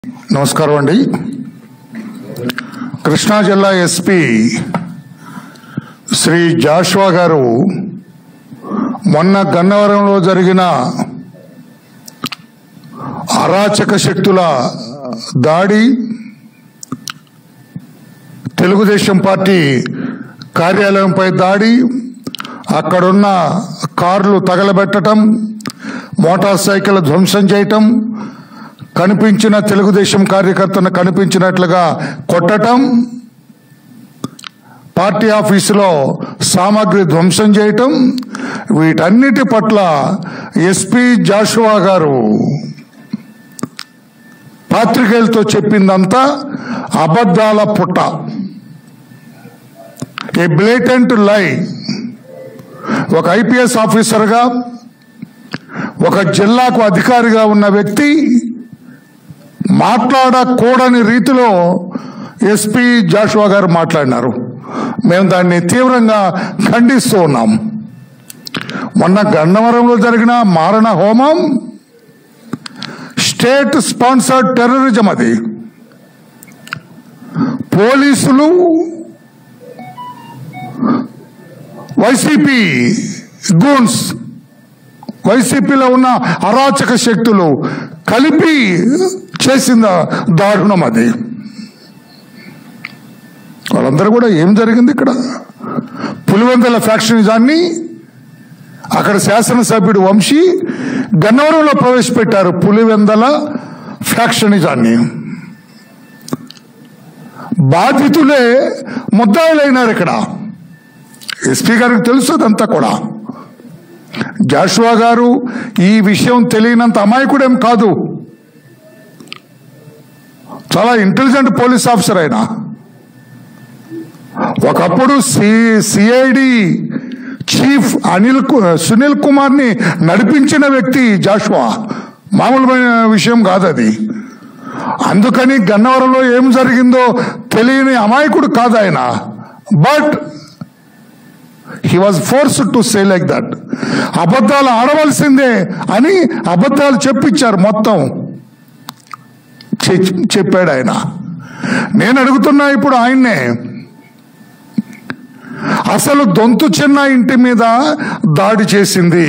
నమస్కారం అండి కృష్ణా జిల్లా ఎస్పీ శ్రీ జాషువా గారు మొన్న గన్నవరంలో జరిగిన అరాచక శక్తుల దాడి తెలుగుదేశం పార్టీ కార్యాలయంపై దాడి అక్కడున్న కార్లు తగలబెట్టడం మోటార్ సైకిల్ ధ్వంసం చేయటం కనిపించిన తెలుగుదేశం కార్యకర్తను కనిపించినట్లుగా కొట్టటం పార్టీ ఆఫీసులో సామాగ్రి ధ్వంసం చేయటం వీటన్నిటి పట్ల ఎస్పీ జాషువా గారు పాత్రికేయులతో చెప్పిందంతా అబద్ధాల పుట్ట ఏ బ్లేటెంట్ లై ఒక ఐపీఎస్ ఆఫీసర్గా ఒక జిల్లాకు అధికారిగా ఉన్న వ్యక్తి మాట్లాడకూడని రీతిలో ఎస్పీ జాషువా గారు మాట్లాడినారు మేము దాన్ని తీవ్రంగా ఖండిస్తూ ఉన్నాం మొన్న గన్నవరంలో జరిగిన మారణ హోమం స్టేట్ స్పాన్సర్డ్ టెర్రరిజం అది పోలీసులు వైసీపీ గూన్స్ వైసీపీలో ఉన్న అరాచక శక్తులు కలిపి చేసిన దారుణం అది వాళ్ళందరూ కూడా ఏం జరిగింది ఇక్కడ పులివెందుల ఫ్యాక్షనిజాన్ని అక్కడ శాసనసభ్యుడు వంశీ గన్నవరంలో ప్రవేశపెట్టారు పులివెందల ఫ్యాక్షనిజాన్ని బాధితులే ముద్దాయిలైనారు ఇక్కడ ఎస్పీ గారికి తెలుసు అదంతా కూడా జాషువా గారు ఈ విషయం తెలియనంత అమాయకుడేం కాదు చాలా ఇంటెలిజెంట్ పోలీస్ ఆఫీసర్ ఆయన ఒకప్పుడు సి సిఐడి చీఫ్ అనిల్ కు- సునీల్ కుమార్ ని నడిపించిన వ్యక్తి జాషువా మామూలుమైన విషయం కాదు అది అందుకని గన్నవరంలో ఏం జరిగిందో తెలియని అమాయకుడు కాదు ఆయన but he was force to say like that అబద్ధాలు ఆడవలసిందే అని అబద్ధాలు చెప్పించారు మొత్తం చె- చెప్పాడు ఆయన నేను అడుగుతున్నా ఇప్పుడు ఆయన్నే అసలు దొంతు చిన్న ఇంటి మీద దాడి చేసింది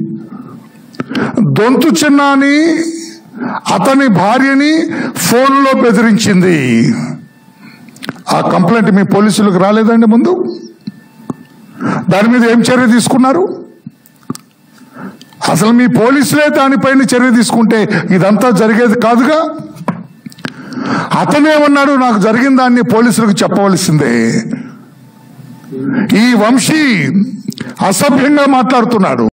దొంతు చిన్నాని అతని భార్యని ఫోన్లో బెదిరించింది ఆ కంప్లైంట్ మీ పోలీసులకు రాలేదండి ముందు దాని మీద ఏం చర్య తీసుకున్నారు అసలు మీ పోలీసులే దానిపైన చర్య తీసుకుంటే ఇదంతా జరిగేది కాదుగా అతనేమన్నాడు నాకు జరిగిన దాన్ని పోలీసులకు చెప్పవలసిందే ఈ వంశీ అసభ్యంగా మాట్లాడుతున్నాడు